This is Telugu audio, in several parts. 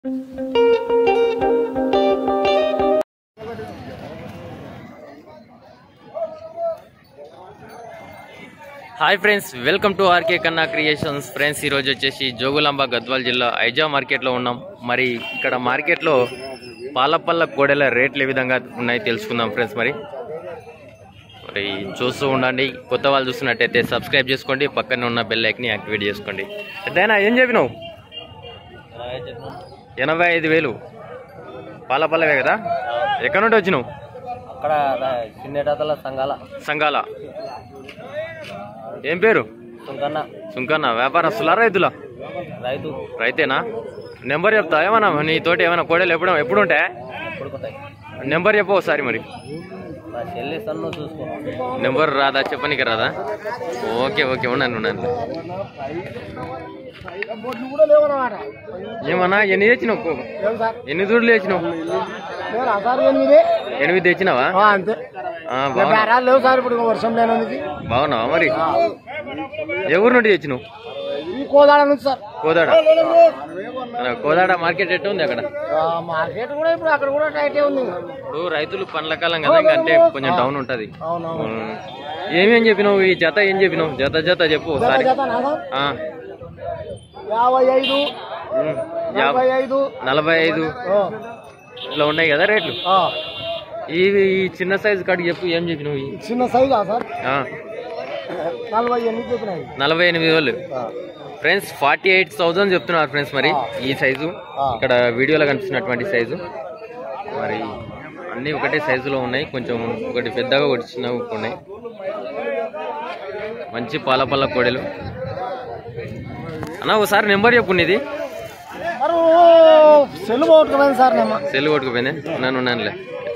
Hi friends welcome to RK Kanna creations friends ఈరోజు వచ్చేసి జోగులాంబ గద్వాల్ జిల్లా ఐజా మార్కెట్లో ఉన్నాం మరి ఇక్కడ మార్కెట్లో పాలపల్ల కోడెల రేట్లు ఏ విధంగా ఉన్నాయి తెలుసుకుందాం ఫ్రెండ్స్ మరి మరి చూస్తూ ఉండండి కొత్త వాళ్ళు చూస్తున్నట్టయితే సబ్స్క్రైబ్ చేసుకోండి పక్కనే ఉన్న బెల్ ఐక్ని యాక్టివేట్ చేసుకోండి పెద్దయినా ఏం చెప్పినావు ఎనభై ఐదు వేలు పాలపల్లవే కదా ఎక్కడ నుండి వచ్చినావు అక్కడ చిన్నటాతల సంఘాల సంఘాల ఏం పేరు సుంకన్న సుంకన్న వ్యాపారస్తులా రైతులా రైతు రైతేనా నెంబర్ చెప్తా ఏమన్నా నీ తోటి ఏమైనా కోడలు ఎప్పుడు ఎప్పుడు ఉంటాయి కొడుకుతాయి నెంబర్ చెప్పు ఒకసారి మరి నా చెల్లి సన్ను చూసుకో నెంబర్ రాదా చెప్పనీకి రాదా ఓకే ఓకే ఉన్నాను ఉన్నాను ఏమన్నా ఎన్ని తెచ్చినావు ఎన్ని దూడలు తెచ్చినావు ఎనిమిది తెచ్చినావా అంతే ఆ, బాగున్నా బేరాలు లేవు సార్ ఇప్పుడు వర్షం లేనందుకు బాగున్నావా మరి ఏ ఊరు నుండి తెచ్చినావు ఈ కోదాడ నుంచి సార్ కోదాడ మన కోదాడ మార్కెట్ ఎట్టు ఉంది అక్కడ ఆ, మార్కెట్ కూడా ఇప్పుడు అక్కడ కూడా టైటే ఉంది ఇప్పుడు రైతులు పండ్ల కాలం కదా ఇంకా అంటే కొంచెం డౌన్ ఉంటది అవునవును ఉమ్. ఏమేం చెప్పినావు ఈ జత ఏం చెప్పినావు జత జత చెప్పు ఒకసారి జత నా సార్? ఆ, యాభై ఐదు ఉమ్. యా- యాభై ఐదు నలభై ఐదు ఆ, ఇట్లా ఉన్నాయి కదా రేట్లు ఆ. ఈ ఈ చిన్న సైజు కాడికి చెప్పు ఏం చెప్పినావు ఈ? చిన్న సైజా సార్ ఆ, నలభై ఎనిమిది చెప్పినాయి నలభై ఎనిమిది వేలు ఆ, ఫ్రెండ్స్ ఫార్టీ ఎయిట్ థౌజండ్ చెప్తున్నారు ఫ్రెండ్స్ మరి ఈ సైజు ఆ. ఇక్కడ వీడియోలో కనిపిస్తున్నటువంటి సైజు మరి అన్నీ ఒకటే సైజులో ఉన్నాయి కొంచెం ఒకటి పెద్దగా ఒకటి చిన్నగా ఉన్నాయి మంచి పాల పళ్ళ కోడెలు అన్న ఒకసారి నెంబర్ చెప్పు నీది మరి సెల్ పోగొట్టుకున్నాను సార్ నేను సెల్ కొట్టుకుపోయింది ఉన్నాను ఉన్నానులే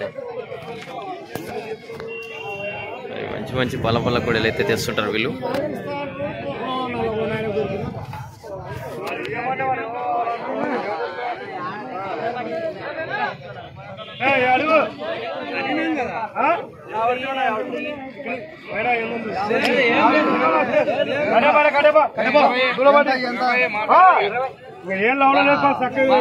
మరి మంచి మంచి పాల పళ్ళ కోడెలు అయితే తెస్తుంటారు వీళ్ళు ఏం లావలేదు సార్ చక్కగా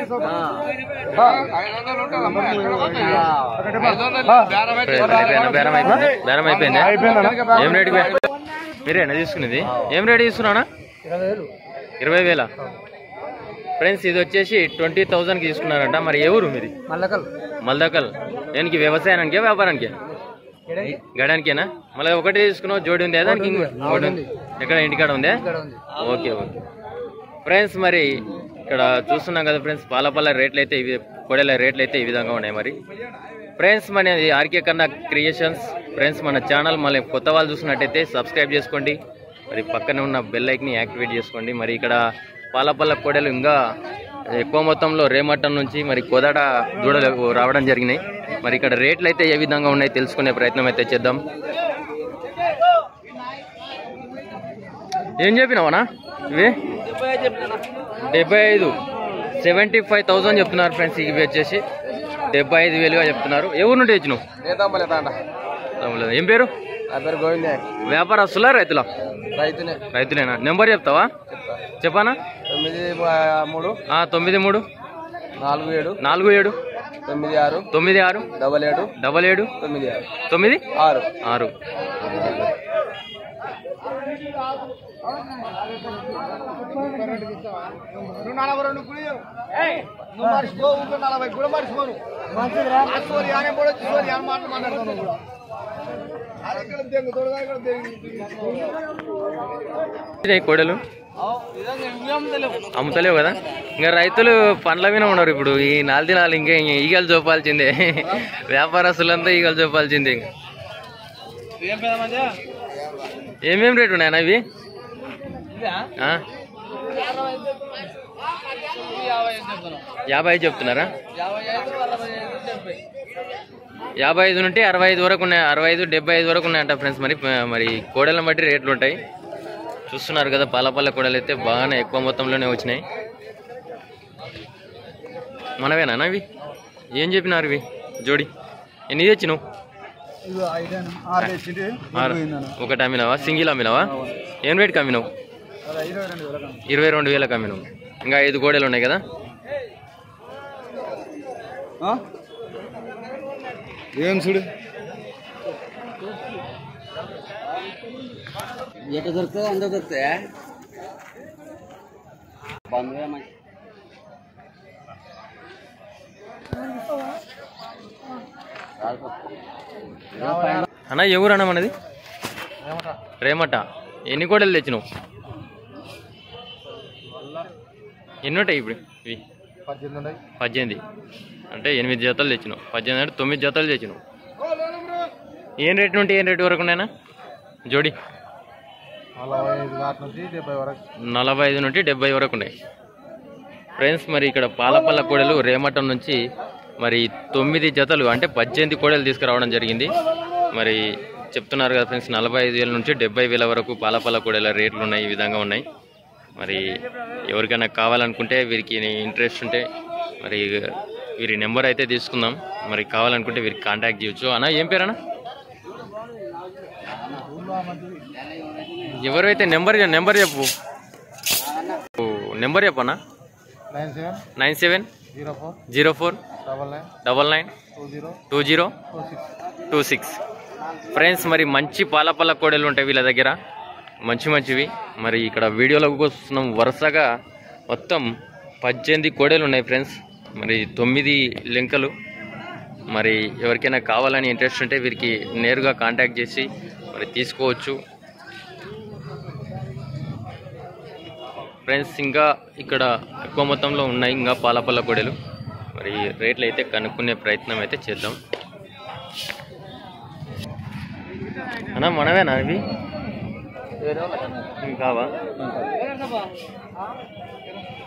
బేరం బేరం అయిపోయింది బేరం అయిపోయింది ఏం రేటుకి మీరేనా తీసుకునేది ఏం రేటు తీసుకున్నానా ఇరవై వేల ఫ్రెండ్స్ ఇది వచ్చేసి ట్వంటీ థౌజండ్కి తీసుకున్నారంట మరి ఏ ఊరు మీది మల్లకల్ మల్దకల్ దేనికి వ్యవసాయానికి వ్యాపారానికి గడానికేనా మళ్ళీ ఒకటి తీసుకున్నావు జోడి ఉంది దానికి ఇంకో జోడి ఉంది ఎక్కడ ఇంటికాడ ఉందే ఓకే ఓకే ఫ్రెండ్స్ మరి ఇక్కడ చూస్తున్నాం కదా ఫ్రెండ్స్ పాలపల్ల రేట్లు అయితే ఇవి కొడేల రేట్లు అయితే ఈ విధంగా ఉన్నాయి మరి ఫ్రెండ్స్ మన ఆర్కే కన్నా క్రియేషన్స్ ఫ్రెండ్స్ మన ఛానల్ మళ్ళీ కొత్త వాళ్ళు చూసినట్టయితే సబ్స్క్రైబ్ చేసుకోండి మరి పక్కనే ఉన్న బెల్ ఐక్ని యాక్టివేట్ చేసుకోండి మరి ఇక్కడ పాలపల్ల కోడలు ఇంకా ఎక్కువ మొత్తంలో రేమట్టం నుంచి మరి కోదాడ దూడలు రావడం జరిగినాయి మరి ఇక్కడ రేట్లు అయితే ఏ విధంగా ఉన్నాయి తెలుసుకునే ప్రయత్నం అయితే చేద్దాం ఏం చెప్పినావనా ఇవి డెబ్బై ఐదు సెవెంటీ ఫైవ్ థౌసండ్ చెప్తున్నారు ఫ్రెండ్స్ ఇవి వచ్చేసి డెబ్బై ఐదు వేలుగా చెప్తున్నారు ఏ ఊరు నుండి తెచ్చినావు తమ్ముడు, ఏం పేరు నా పేరు గోవిందే వ్యాపారస్తులా రైతులా రైతునే రైతులేనా నెంబర్ చెప్తావా చెప్పానా తొమ్మిది మూడు ఆ, తొమ్మిది మూడు నాలుగు ఏడు నాలుగు ఏడు తొమ్మిది ఆరు తొమ్మిది ఆరు డబల్ ఏడు డబల్ ఏడు తొమ్మిది ఆరు తొమ్మిది ఆరు ఆరు నలభై రెండు కుడి నువ్వు మర్చిపో ఇంకో నలభై కూడా మర్చిపోను ఆ సోరి ఆనే పడొచ్చు సోరి అని మాట మాట్లాడుతున్నావు కూడా అది ఇక్కడ తెంగు తోడుగా ఇక్కడ ఇదే కోడలు అమ్ముతలేవు కదా ఇంకా రైతులు పండ్ల మీద ఉన్నారు ఇప్పుడు ఈ నాలుగు దినాలు ఇంకా ఇంక ఈగలు చూపాల్సిందే వ్యాపారస్తులంతా ఈగలు చూపాల్సిందే ఇంకా ఏమేం రేటు ఉన్నాయన్న ఇవి ఆ? యాభై ఐదు చెప్తున్నారా యాభై ఐదు నుండి అరవై ఐదు వరకు ఉన్నాయి అరవై ఐదు డెబ్బై ఐదు వరకు ఉన్నాయంట ఫ్రెండ్స్ మరి మరి కోడలను బట్టి రేట్లు ఉంటాయి చూస్తున్నారు కదా పాలపల్ల కోడలు అయితే బాగానే ఎక్కువ మొత్తంలోనే వచ్చినాయి మనవేనా ఇవి ఏం చెప్పినారు ఇవి జోడి ఎన్ని తెచ్చినావు ఆరు. ఒకటి అమ్మినావా సింగిల్ అమ్మినావా ఏం రేట్కి అమ్మినావు ఇరవై రెండు వేలకు అమ్మినావు ఇంకా ఐదు గోడలు ఉన్నాయి కదా ఏం చూడు ఎటు దొరుకుతుందో అంత దొరుకుతాయా బంధువే మంచి అన్న ఎవరు అన్న మనది రేమట ఎన్ని కోడలు తెచ్చినావు ఎన్ని ఉంటాయి ఇప్పుడు ఇవి పద్దెనిమిది ఉన్నాయి పద్దెనిమిది అంటే ఎనిమిది జతలు తెచ్చినావు పద్దెనిమిది అంటే తొమ్మిది జతలు తెచ్చినావు ఏం రేటు నుండి ఏం రేటు వరకు ఉన్నాయన్నా జోడి నలభై ఐదు వాటి నుంచి డెబ్బై వరకు నలభై ఐదు నుండి డెబ్బై వరకు ఉన్నాయి ఫ్రెండ్స్ మరి ఇక్కడ పాలపల్ల కోడలు రేమటం నుంచి మరి తొమ్మిది జతలు అంటే పద్దెనిమిది కోడలు తీసుకురావడం జరిగింది మరి చెప్తున్నారు కదా ఫ్రెండ్స్ నలభై ఐదు వేల నుంచి డెబ్బై వేల వరకు పాలపల్ల కోడల రేట్లు ఉన్నాయి ఈ విధంగా ఉన్నాయి మరి ఎవరికైనా కావాలనుకుంటే వీరికి ఇంట్రెస్ట్ ఉంటే మరి వీరి నెంబర్ అయితే తీసుకుందాం మరి కావాలనుకుంటే వీరికి కాంటాక్ట్ చేయొచ్చు అన్న ఏం పేరన్నా ఎవరైతే నెంబర్ నెంబర్ చెప్పు నెంబర్ చెప్పన్నా nine seven nine seven zero four zero four double nine double nine two zero two zero two six two six friends మరి మంచి పాలపల్ల కోడలు ఉంటాయి వీళ్ళ దగ్గర మంచి మంచివి మరి ఇక్కడ వీడియోలో చూస్తున్నాం వరుసగా మొత్తం పద్దెనిమిది కోడలు ఉన్నాయి ఫ్రెండ్స్ మరి తొమ్మిది లింకలు మరి ఎవరికైనా కావాలని ఇంట్రెస్ట్ ఉంటే వీరికి నేరుగా కాంటాక్ట్ చేసి మరి తీసుకోవచ్చు ఫ్రెండ్స్ ఇంకా ఇక్కడ ఎక్కువ మొత్తంలో ఉన్నాయి ఇంకా పాలపల్ల కోడలు మరి రేట్లు అయితే కనుక్కునే ప్రయత్నం అయితే చేద్దాం అన్నా మనమేనా ఇవి ఇవి కావా